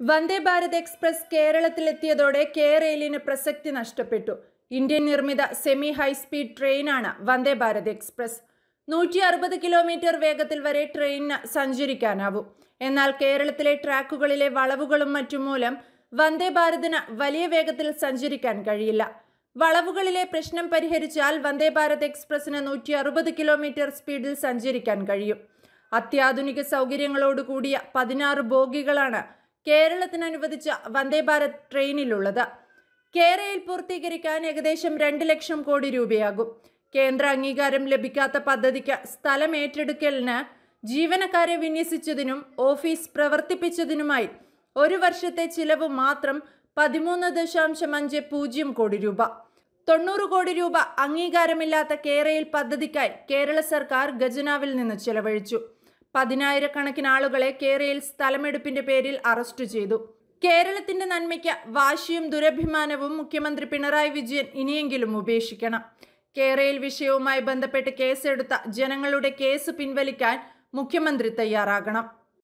വന്ദേ Bharat express കേരളത്തിലെത്തിയതോടെ K റെയിലിന് പ്രസക്തി നഷ്ടപ്പെട്ടു ഇന്ത്യൻ നിർമ്മിത സെമി ഹൈസ്പീഡ് ട്രെയിനാണ് വന്ദേ ഭാരത് എക്സ്പ്രസ് നൂറ്റി അറുപത് കിലോമീറ്റർ വേഗത്തിൽ വരെ ട്രെയിനിന് സഞ്ചരിക്കാനാവും എന്നാൽ കേരളത്തിലെ ട്രാക്കുകളിലെ വളവുകളും മറ്റും മൂലം വന്ദേ ഭാരതിന് വലിയ വേഗത്തിൽ സഞ്ചരിക്കാൻ കഴിയില്ല വളവുകളിലെ പ്രശ്നം പരിഹരിച്ചാൽ വന്ദേ ഭാരത് എക്സ്പ്രസിന് നൂറ്റി അറുപത് കിലോമീറ്റർ സ്പീഡിൽ സഞ്ചരിക്കാൻ കഴിയും അത്യാധുനിക സൗകര്യങ്ങളോട് കൂടിയ പതിനാറ് ബോഗികളാണ് കേരളത്തിന് അനുവദിച്ച വന്ദേ ഭാരത് ട്രെയിനിലുള്ളത് കേരയിൽ പൂർത്തീകരിക്കാൻ ഏകദേശം രണ്ട് ലക്ഷം കോടി രൂപയാകും കേന്ദ്ര അംഗീകാരം ലഭിക്കാത്ത പദ്ധതിക്ക് സ്ഥലം ഏറ്റെടുക്കലിന് ജീവനക്കാരെ വിന്യസിച്ചതിനും ഓഫീസ് പ്രവർത്തിപ്പിച്ചതിനുമായി ഒരു വർഷത്തെ ചിലവ് മാത്രം പതിമൂന്ന് ദശാംശം അഞ്ച് പൂജ്യം കോടി രൂപ തൊണ്ണൂറ് കോടി രൂപ അംഗീകാരമില്ലാത്ത കേരയിൽ പദ്ധതിക്കായി കേരള സർക്കാർ ഖജനാവിൽ നിന്ന് ചെലവഴിച്ചു പതിനായിരക്കണക്കിന് ആളുകളെ കേരയിൽ സ്ഥലമെടുപ്പിന്റെ പേരിൽ അറസ്റ്റ് ചെയ്തു കേരളത്തിന്റെ നന്മയ്ക്ക് വാശിയും ദുരഭിമാനവും മുഖ്യമന്ത്രി പിണറായി വിജയൻ ഇനിയെങ്കിലും ഉപേക്ഷിക്കണം കേരയിൽ വിഷയവുമായി ബന്ധപ്പെട്ട് കേസെടുത്ത ജനങ്ങളുടെ കേസ് പിൻവലിക്കാൻ മുഖ്യമന്ത്രി തയ്യാറാകണം